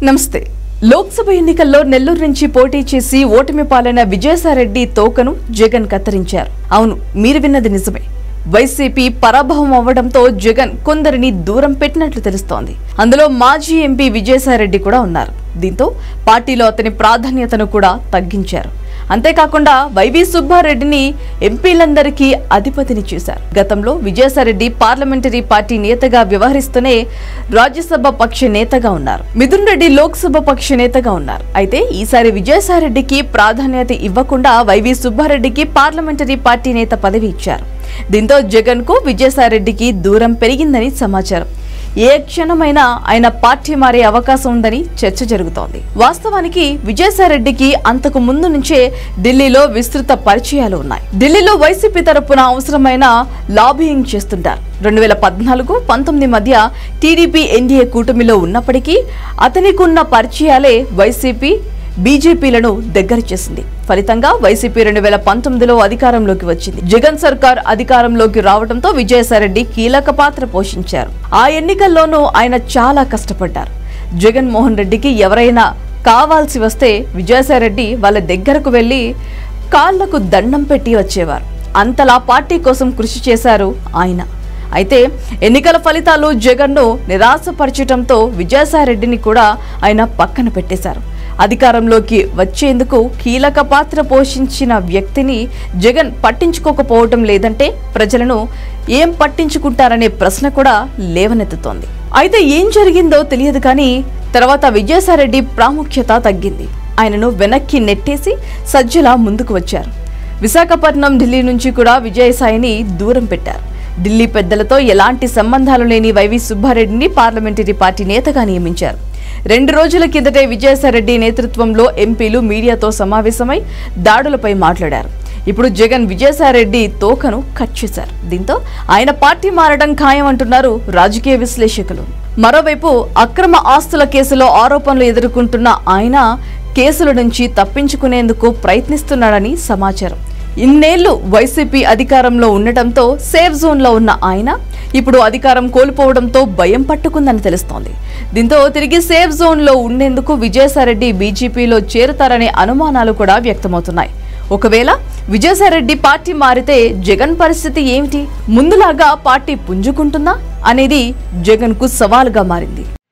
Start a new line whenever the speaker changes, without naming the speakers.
నమస్తే లోక్సభ ఎన్నికల్లో నెల్లూరు నుంచి పోటీ చేసి ఓటమి పాలైన విజయసాయిరెడ్డి తోకను జగన్ కత్తిరించారు అవును మీరు విన్నది నిజమే వైసీపీ పరాభవం అవ్వడంతో జగన్ కొందరిని దూరం పెట్టినట్లు తెలుస్తోంది అందులో మాజీ ఎంపీ విజయసాయిరెడ్డి కూడా ఉన్నారు దీంతో పార్టీలో అతని ప్రాధాన్యతను కూడా తగ్గించారు అంతేకాకుండా వైవి సుబ్బారెడ్డిని ఎంపీలందరికీ అధిపతిని చేశారు గతంలో విజయసాయిరెడ్డి పార్లమెంటరీ పార్టీ నేతగా వ్యవహరిస్తూనే రాజ్యసభ పక్ష నేతగా ఉన్నారు మిథున్ రెడ్డి లోక్సభ పక్ష నేతగా ఉన్నారు అయితే ఈసారి విజయసాయిరెడ్డికి ప్రాధాన్యత ఇవ్వకుండా వైవి సుబ్బారెడ్డికి పార్లమెంటరీ పార్టీ నేత పదవి ఇచ్చారు దీంతో జగన్ కు విజయసాయిరెడ్డికి దూరం పెరిగిందని సమాచారం ఏ క్షణమైనా ఆయన పార్టీ మారే అవకాశం ఉందని చర్చ జరుగుతోంది వాస్తవానికి విజయసాయిరెడ్డికి అంతకు ముందు నుంచే ఢిల్లీలో విస్తృత పరిచయాలు ఉన్నాయి ఢిల్లీలో వైసీపీ తరపున అవసరమైన లాబియింగ్ చేస్తుంటారు రెండు వేల పద్నాలుగు పంతొమ్మిది మధ్య టీడీపీ ఎన్డీఏ కూటమిలో ఉన్నప్పటికీ అతనికున్న పరిచయాలే వైసీపీ బీజేపీలను దగ్గర చేసింది ఫలితంగా వైసీపీ రెండు వేల పంతొమ్మిదిలో అధికారంలోకి వచ్చింది జగన్ సర్కార్ అధికారంలోకి రావడంతో విజయసాయిరెడ్డి కీలక పాత్ర పోషించారు ఆ ఎన్నికల్లోనూ ఆయన చాలా కష్టపడ్డారు జగన్మోహన్ రెడ్డికి ఎవరైనా కావాల్సి వస్తే విజయసాయిరెడ్డి వాళ్ళ దగ్గరకు వెళ్ళి కాళ్లకు దండం పెట్టి వచ్చేవారు అంతలా పార్టీ కోసం కృషి చేశారు ఆయన అయితే ఎన్నికల ఫలితాలు జగన్ను నిరాశపరచడంతో విజయసాయిరెడ్డిని కూడా ఆయన పక్కన పెట్టేశారు అధికారంలోకి వచ్చేందుకు కీలక పాత్ర పోషించిన వ్యక్తిని జగన్ పట్టించుకోకపోవటం లేదంటే ప్రజలను ఏం పట్టించుకుంటారనే ప్రశ్న కూడా లేవనెత్తుతోంది అయితే ఏం జరిగిందో తెలియదు కానీ తర్వాత విజయసాయిరెడ్డి ప్రాముఖ్యత తగ్గింది ఆయనను వెనక్కి నెట్టేసి సజ్జల ముందుకు వచ్చారు విశాఖపట్నం ఢిల్లీ నుంచి కూడా విజయసాయిని దూరం పెట్టారు ఢిల్లీ పెద్దలతో ఎలాంటి సంబంధాలు లేని వైవి సుబ్బారెడ్డిని పార్లమెంటరీ పార్టీ నేతగా నియమించారు రెండు రోజుల కిందటే విజయసాయిరెడ్డి నేతృత్వంలో ఎంపీలు మీడియాతో సమావేశమై దాడులపై మాట్లాడారు ఇప్పుడు జగన్ విజయసాయిరెడ్డి తోకను కట్ చేశారు దీంతో ఆయన పార్టీ మారడం ఖాయం అంటున్నారు రాజకీయ విశ్లేషకులు మరోవైపు అక్రమ ఆస్తుల కేసులో ఆరోపణలు ఎదుర్కొంటున్న ఆయన కేసుల నుంచి తప్పించుకునేందుకు ప్రయత్నిస్తున్నాడని సమాచారం ఇన్నేళ్లు వైసీపీ అధికారంలో ఉండటంతో సేఫ్ జోన్లో ఉన్న ఆయన ఇప్పుడు అధికారం కోల్పోవడంతో భయం పట్టుకుందని తెలుస్తోంది దీంతో తిరిగి సేఫ్ జోన్లో ఉండేందుకు విజయసాయిరెడ్డి బీజేపీలో చేరుతారనే అనుమానాలు కూడా వ్యక్తమవుతున్నాయి ఒకవేళ విజయసాయిరెడ్డి పార్టీ మారితే జగన్ పరిస్థితి ఏమిటి ముందులాగా పార్టీ పుంజుకుంటుందా అనేది జగన్ కు సవాలుగా మారింది